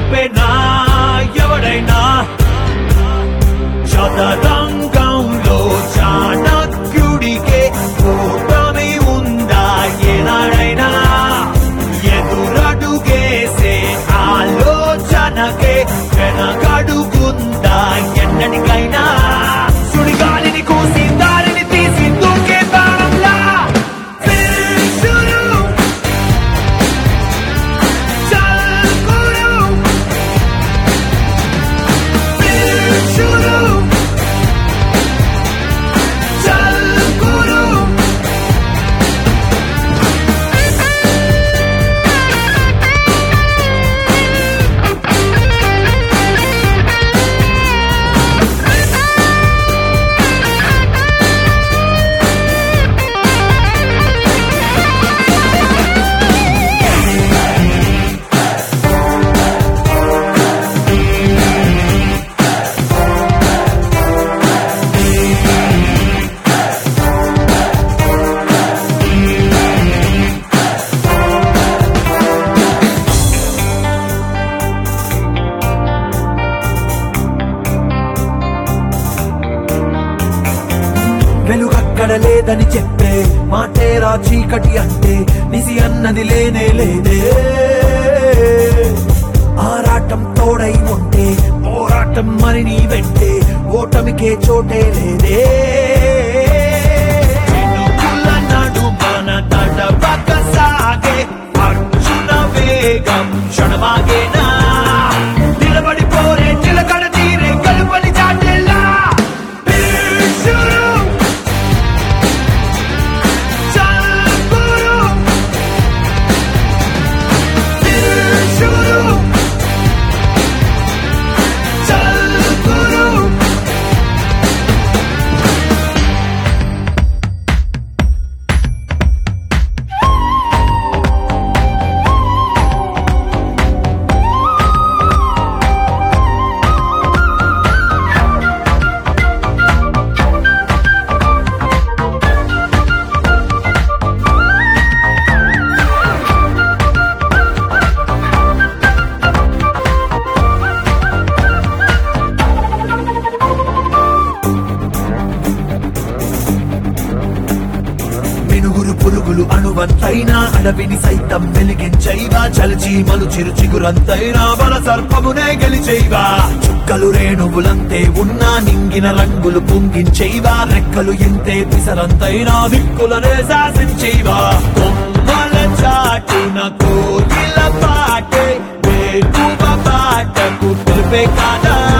ఆపేనా ఎవడైనా చదరంగంలో చాణక్యుడికే కూటమి ఉందా ఏనాడైనా ఎదురడుగేసే ఆలోచనకే వెనకడుగుందా ఎన్నటికైనా సుడిగాలిని కూసి దారిని తీసి దూకే బాణంలా శురు చల్ గురు శురు చల్ గురు వెలుగక్కడ లేదని చెప్పే మాటేరా చీకటి అంటే నిసి అన్నది లేనే లేదే ఆరాటం తోడై ఉంటే పోరాటం మరి నీ వెంటే ఓటమికే చోటే లేదే వెనుకుల నడుమన తడబక సాగే అర్జున వేగం క్షణమాగేనా నిలబడి పోరే నిలకడ తీరే కలుపని చాటేలా శురు చల్ గురు శురు చల్ గురు మినుగురు పురుగులు అణువంతైనా అడవిని సైతం వెలిగించైవా చలిచి మలు చిరు చిగురంతైనా బల సర్పమునే గెలిచేవా చుక్కలు రేణువులంతే ఉన్నా నింగిన రంగులు పొంగించేవా రెక్కలు ఎంతే పిసరంతైనా దిక్కులనే శాసించేవా కొమ్మల చాటున కోయిల పాటే వేకువ పాటకు పిలిపే కాదా